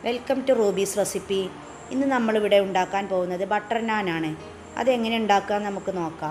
welcome to rubies recipe ഇന്ന് നമ്മളിവിടെ ഉണ്ടാക്കാൻ പോകുന്നത് ബട്ടർ നാനാണ് അതെങ്ങനെ ഉണ്ടാക്കുക നമുക്ക് നോക്കാം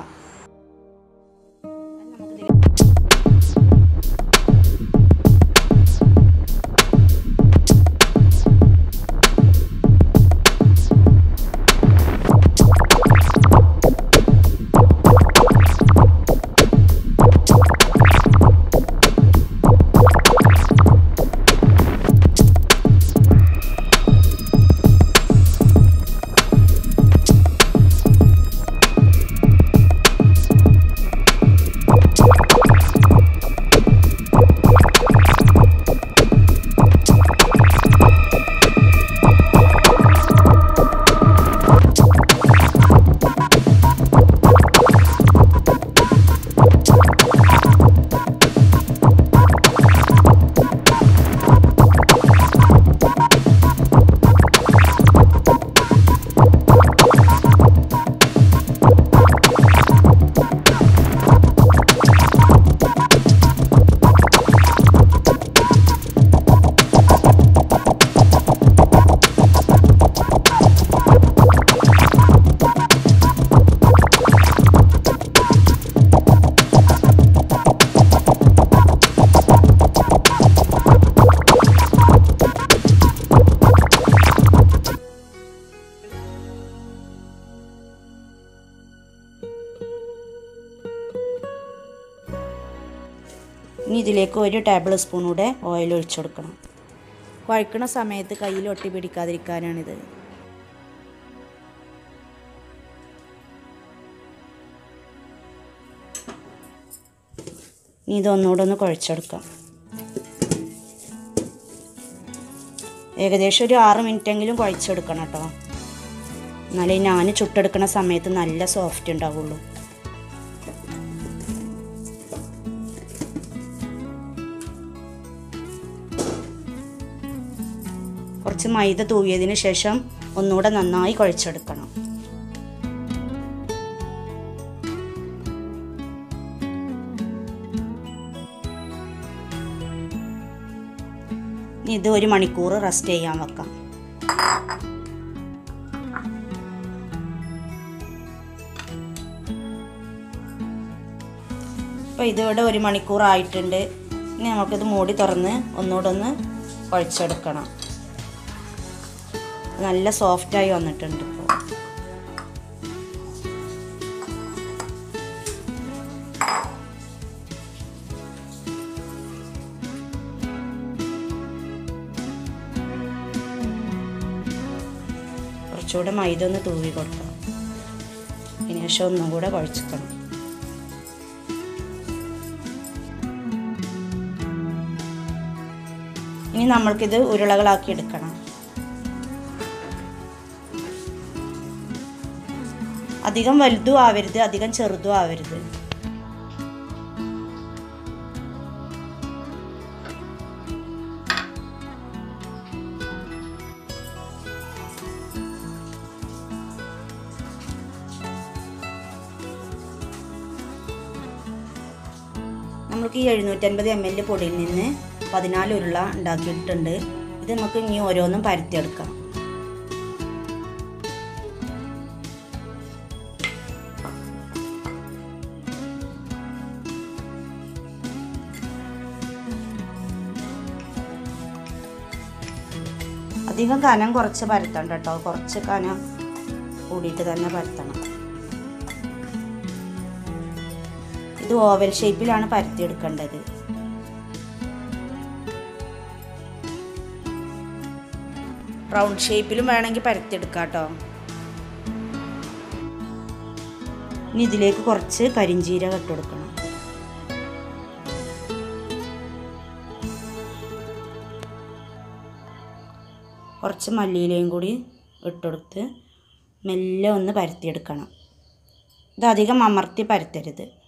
ഇനി ഇതിലേക്ക് ഒരു ടേബിൾ സ്പൂൺ കൂടെ ഓയിൽ ഒഴിച്ചു കൊടുക്കണം കുഴക്കണ സമയത്ത് കയ്യിൽ ഒട്ടി പിടിക്കാതിരിക്കാനാണിത് ഇനി ഇതൊന്നുകൂടെ ഒന്ന് കുഴച്ചെടുക്കാം ഏകദേശം ഒരു ആറ് മിനിറ്റെങ്കിലും കുഴച്ചെടുക്കണം കേട്ടോ എന്നാലേ ഞാൻ ചുട്ടെടുക്കുന്ന സമയത്ത് നല്ല സോഫ്റ്റ് ഉണ്ടാവുള്ളൂ കുറച്ച് മൈദ തൂവിയതിന് ശേഷം ഒന്നുകൂടെ നന്നായി കുഴച്ചെടുക്കണം ഇത് ഒരു മണിക്കൂർ റെസ്റ്റ് ചെയ്യാൻ വെക്കാം അപ്പോൾ ഇതിവിടെ ഒരു മണിക്കൂർ ആയിട്ടുണ്ട് ഇനി നമുക്കിത് മൂടി തുറന്ന് ഒന്നുകൂടെ ഒന്ന് കുഴച്ചെടുക്കണം നല്ല സോഫ്റ്റായി വന്നിട്ടുണ്ട് ഇപ്പോൾ കുറച്ചുകൂടെ മൈദ ഒന്ന് തൂവി കൊടുക്കണം അതിന് ശേഷം ഒന്നും കൂടെ കുഴച്ചിക്കണം ഇനി നമ്മൾക്കിത് ഉരുളകളാക്കി എടുക്കണം അധികം വലുതും ആവരുത് അധികം ചെറുതും ആവരുത് നമ്മൾക്ക് ഈ എഴുന്നൂറ്റൻപത് എം എൽ പൊടിയിൽ നിന്ന് പതിനാല് ഉരുള ഉണ്ടാക്കിയിട്ടുണ്ട് ഇത് നമുക്ക് ഇനി ഓരോന്നും പരത്തിയെടുക്കാം അധികം കനം കുറച്ച് പരത്തണ്ട കേട്ടോ കുറച്ച് കനം കൂടിയിട്ട് തന്നെ പരത്തണം ഇത് ഓവൽ ഷേപ്പിലാണ് പരത്തിയെടുക്കേണ്ടത് റൗണ്ട് ഷേപ്പിലും വേണമെങ്കിൽ പരത്തിയെടുക്കാം കേട്ടോ ഇനി ഇതിലേക്ക് കുറച്ച് കരിഞ്ചീരകം ഇട്ട് കൊടുക്കണം കുറച്ച് മല്ലിയിലയും കൂടി ഇട്ടെടുത്ത് മെല്ലെ ഒന്ന് പരത്തിയെടുക്കണം ഇത് അധികം അമർത്തി പരത്തരുത്